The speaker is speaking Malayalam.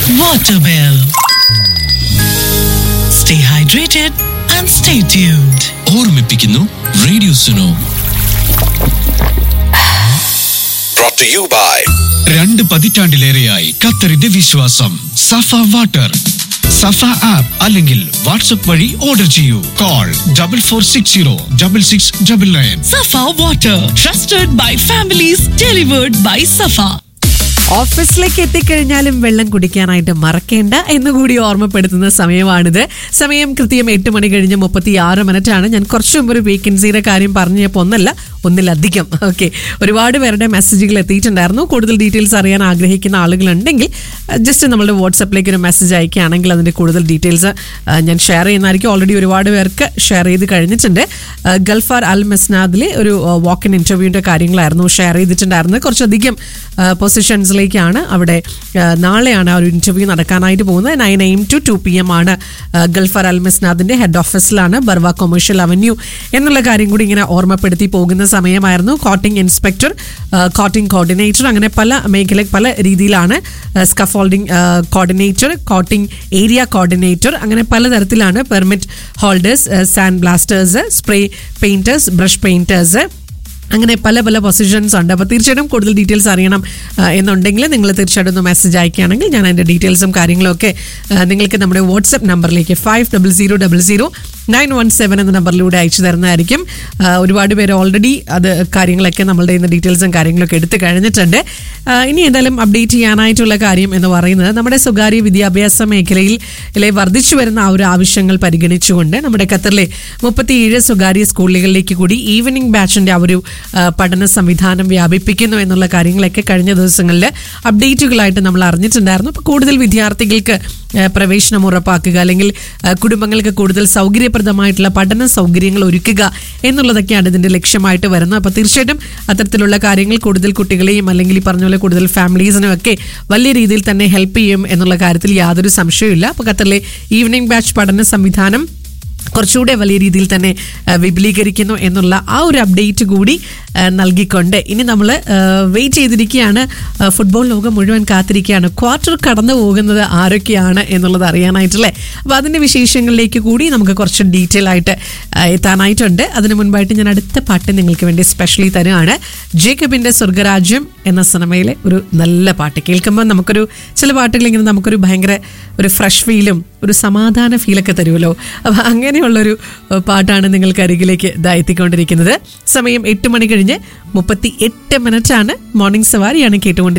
Waterwell. Stay hydrated and stay tuned. ഓർമ്മിപ്പിക്കുന്നു radio Suno brought to you by രണ്ട് പതിറ്റാണ്ടിലേറെയായി ഖത്തറിന്റെ വിശ്വാസം സഫ വാട്ടർ സഫ ആപ്പ് അല്ലെങ്കിൽ വാട്സ്ആപ്പ് വഴി ഓർഡർ ചെയ്യൂ call double four six zero double six double nine Safa Water, trusted by families, delivered by Safa. ഓഫീസിലേക്ക് എത്തിക്കഴിഞ്ഞാലും വെള്ളം കുടിക്കാനായിട്ട് മറക്കേണ്ട എന്നുകൂടി ഓർമ്മപ്പെടുത്തുന്ന സമയമാണിത് സമയം കൃത്യം എട്ട് മണി കഴിഞ്ഞ് മുപ്പത്തി ആറ് മിനിറ്റ് ആണ് ഞാൻ കുറച്ച് മുമ്പ് ഒരു വേക്കൻസിയുടെ കാര്യം പറഞ്ഞപ്പോൾ ഒന്നല്ല ഒന്നിലധികം ഓക്കെ ഒരുപാട് പേരുടെ മെസ്സേജുകൾ എത്തിയിട്ടുണ്ടായിരുന്നു കൂടുതൽ ഡീറ്റെയിൽസ് അറിയാൻ ആഗ്രഹിക്കുന്ന ആളുകളുണ്ടെങ്കിൽ ജസ്റ്റ് നമ്മളുടെ വാട്സപ്പിലേക്ക് ഒരു മെസ്സേജ് അയക്കുകയാണെങ്കിൽ അതിൻ്റെ കൂടുതൽ ഡീറ്റെയിൽസ് ഞാൻ ഷെയർ ചെയ്യുന്നതായിരിക്കും ഓൾറെഡി ഒരുപാട് പേർക്ക് ഷെയർ ചെയ്ത് കഴിഞ്ഞിട്ടുണ്ട് ആ, ഗൾഫാർ അൽ മെസ്നാദിലെ ഒരു വാക്ക് ഇൻ ഇൻ്റർവ്യൂവിൻ്റെ കാര്യങ്ങളായിരുന്നു ഷെയർ ചെയ്തിട്ടുണ്ടായിരുന്നത് കുറച്ചധികം പൊസിഷൻസിലേക്കാണ് അവിടെ ആ, നാളെയാണ് ആ ഒരു ഇൻ്റർവ്യൂ നടക്കാനായിട്ട് പോകുന്നത് nine M to two P M ആണ് ആ, ഗൾഫർ അൽ മെസ്നാദിൻ്റെ ഹെഡ് ഓഫീസിലാണ് ബർവ കൊമേഴ്ഷ്യൽ അവന്യൂ എന്നുള്ള കാര്യം കൂടി ഇങ്ങനെ ഓർമ്മപ്പെടുത്തി പോകുന്ന സമയമായിരുന്നു കോട്ടിംഗ് ഇൻസ്പെക്ടർ കോട്ടിംഗ് കോർഡിനേറ്റർ അങ്ങനെ പല മേഖല പല രീതിയിലാണ് scaffolding coordinator coating area coordinator അങ്ങനെ പലതരത്തിലാണ് permit holders sand blasters spray painters brush painters അങ്ങനെ പല പല പൊസിഷൻസ് ഉണ്ട് അപ്പോൾ തീർച്ചയായിട്ടും കൂടുതൽ ഡീറ്റെയിൽസ് അറിയണം ആ, എന്നുണ്ടെങ്കിൽ നിങ്ങൾ തീർച്ചയായിട്ടും ഒന്ന് മെസ്സേജ് അയക്കുകയാണെങ്കിൽ ഞാൻ അതിൻ്റെ ഡീറ്റെയിൽസും കാര്യങ്ങളും ഒക്കെ ആ, നിങ്ങൾക്ക് നമ്മുടെ വാട്സപ്പ് നമ്പറിലേക്ക് five double zero double zero nine one seven എന്ന നമ്പറിലൂടെ അയച്ചു തരുന്നതായിരിക്കും ആ, ഒരുപാട് പേര് ഓൾറെഡി അത് കാര്യങ്ങളൊക്കെ നമ്മളുടെ ഇന്ന് ഡീറ്റെയിൽസും കാര്യങ്ങളൊക്കെ എടുത്തു കഴിഞ്ഞിട്ടുണ്ട് ആ, ഇനി എന്തായാലും അപ്ഡേറ്റ് ചെയ്യാനായിട്ടുള്ള കാര്യം എന്ന് പറയുന്നത് നമ്മുടെ സ്വകാര്യ വിദ്യാഭ്യാസ മേഖലയിൽ ലെ വർദ്ധിച്ചു വരുന്ന ആ ഒരു ആവശ്യങ്ങൾ പരിഗണിച്ചുകൊണ്ട് നമ്മുടെ ഖത്തറിലെ മുപ്പത്തിയേഴ് സ്വകാര്യ സ്കൂളുകളിലേക്ക് കൂടി ഈവനിങ് ബാച്ചിന്റെ ആ ഒരു ആ, പഠന സംവിധാനം വ്യാപിപ്പിക്കുന്നു എന്നുള്ള കാര്യങ്ങളൊക്കെ കഴിഞ്ഞ ദിവസങ്ങളിൽ അപ്ഡേറ്റുകളായിട്ട് നമ്മൾ അറിഞ്ഞിട്ടുണ്ടായിരുന്നു അപ്പോൾ കൂടുതൽ വിദ്യാർത്ഥികൾക്ക് ആ, പ്രവേശനം ഉറപ്പാക്കുക അല്ലെങ്കിൽ ആ, കുടുംബങ്ങൾക്ക് കൂടുതൽ സൗകര്യപ്രദമായിട്ടുള്ള പഠന സൗകര്യങ്ങൾ ഒരുക്കുക എന്നുള്ളതൊക്കെയാണ് ഇതിന്റെ ലക്ഷ്യമായിട്ട് വരുന്നത് അപ്പോൾ തീർച്ചയായിട്ടും അത്തരത്തിലുള്ള കാര്യങ്ങൾ കൂടുതൽ കുട്ടികളെയും അല്ലെങ്കിൽ ഈ പറഞ്ഞ പോലെ കൂടുതൽ ഫാമിലീസിനും ഒക്കെ വലിയ രീതിയിൽ തന്നെ ഹെൽപ്പ് ചെയ്യും എന്നുള്ള കാര്യത്തിൽ യാതൊരു സംശയവുമില്ല അപ്പോൾ ഖത്തറിലെ ഈവനിംഗ് ബാച്ച് പഠന സംവിധാനം കുറച്ചുകൂടെ വലിയ രീതിയിൽ തന്നെ ആ, വിപുലീകരിക്കുന്നു എന്നുള്ള ആ ഒരു അപ്ഡേറ്റ് കൂടി ആ, നൽകിക്കൊണ്ട് ഇനി നമ്മൾ വെയിറ്റ് ചെയ്തിരിക്കുകയാണ് ആ, ഫുട്ബോൾ ലോകം മുഴുവൻ കാത്തിരിക്കുകയാണ് ക്വാർട്ടർ കടന്നു പോകുന്നത് ആരൊക്കെയാണ് എന്നുള്ളത് അറിയാനായിട്ടല്ലേ അപ്പോൾ അതിൻ്റെ വിശേഷങ്ങളിലേക്ക് കൂടി നമുക്ക് കുറച്ച് ഡീറ്റെയിൽ ആയിട്ട് ആ, എത്താനായിട്ടുണ്ട് അതിന് മുൻപായിട്ട് ഞാൻ അടുത്ത പാട്ട് നിങ്ങൾക്ക് വേണ്ടി സ്പെഷ്യലി തരുകയാണ് ജേക്കബിൻ്റെ സ്വർഗരാജ്യം എന്ന സിനിമയിലെ ഒരു നല്ല പാട്ട് കേൾക്കുമ്പോൾ നമുക്കൊരു ചില പാട്ടുകൾ ഇങ്ങനെ നമുക്കൊരു ഭയങ്കര ഒരു ഫ്രഷ് ഫീലും ഒരു സമാധാന ഫീലൊക്കെ തരുമല്ലോ അപ്പം അങ്ങനെയുള്ളൊരു ഏഹ്, പാട്ടാണ് നിങ്ങൾക്ക് അരികിലേക്ക് ഇതാ എത്തിക്കൊണ്ടിരിക്കുന്നത് സമയം എട്ട് മണി കഴിഞ്ഞ് മുപ്പത്തി എട്ട് മിനിറ്റാണ് മോർണിംഗ് സവാരിയാണ് കേട്ടുകൊണ്ട്